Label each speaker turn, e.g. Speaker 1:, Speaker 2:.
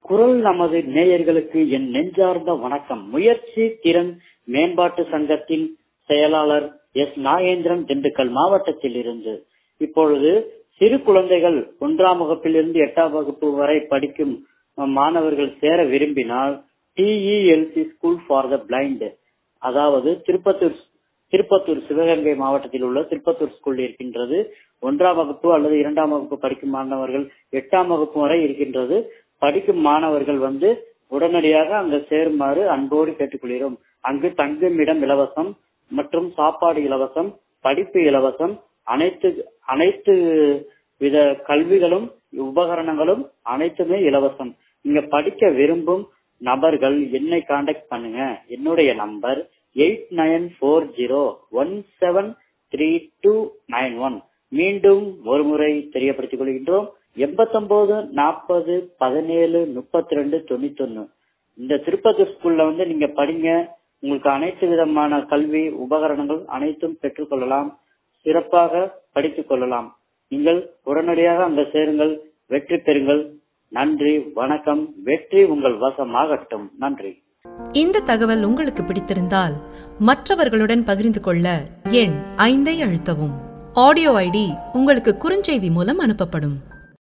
Speaker 1: குரல் நமது நேயர்களுக்கு என் நெஞ்சார்ந்த வணக்கம் முயற்சி திறன் மேம்பாட்டு சங்கத்தின் செயலாளர் எஸ் நாகேந்திரன் திண்டுக்கல் மாவட்டத்தில் இருந்து இப்பொழுது சிறு குழந்தைகள் ஒன்றாம் வகுப்பிலிருந்து எட்டாம் வகுப்பு வரை படிக்கும் மாணவர்கள் சேர விரும்பினால் TELC school for the blind அதாவது திருப்பத்தூர் திருப்பத்தூர் சிவகங்கை மாவட்டத்தில் உள்ள திருப்பத்தூர் ஸ்கூல் இருக்கின்றது ஒன்றாம் வகுப்பு அல்லது இரண்டாம் வகுப்பு படிக்கும் மாணவர்கள் எட்டாம் வகுப்பு வரை இருக்கின்றது படிக்கும் மாணவர்கள் வந்து உடனடியாக அங்கு சேருமாறு அன்போடு கேட்டுக்கொள்கிறோம் அங்கு தங்குமிடம் இலவசம் மற்றும் சாப்பாடு இலவசம் படிப்பு இலவசம் அனைத்து அனைத்து வித கல்விகளும் உபகரணங்களும் அனைத்துமே இலவசம் இங்க படிக்க விரும்பும் நபர்கள் என்னை காண்டாக்ட் பண்ணுங்க என்னுடைய number eight nine four zero one seven three two nine one மீண்டும் ஒரு முறை தெரியப்படுத்திக் கொள்கின்றோம் எண்பத்தொன்பது நாற்பது பதினேழு முப்பத்தி ரெண்டு தொண்ணூத்தி ஒன்னு இந்த திருப்பத்தூர் ஸ்கூல்ல வந்து நீங்க படிங்க உங்களுக்கு அனைத்து விதமான கல்வி உபகரணங்கள் அனைத்தும் பெற்றுக்கொள்ளலாம் சிறப்பாக படித்துக் கொள்ளலாம் நீங்கள் உடனடியாக அங்க சேருங்கள் வெற்றி பெறுங்கள் நன்றி வணக்கம் வெற்றி உங்கள் வசமாகட்டும் நன்றி
Speaker 2: இந்த தகவல் உங்களுக்கு பிடித்திருந்தால் மற்றவர்களுடன் பகிர்ந்து கொள்ள எண் ஐந்தை அழுத்தவும் ஆடியோ ஐடி உங்களுக்கு குறுஞ்செய்தி மூலம் அனுப்பப்படும்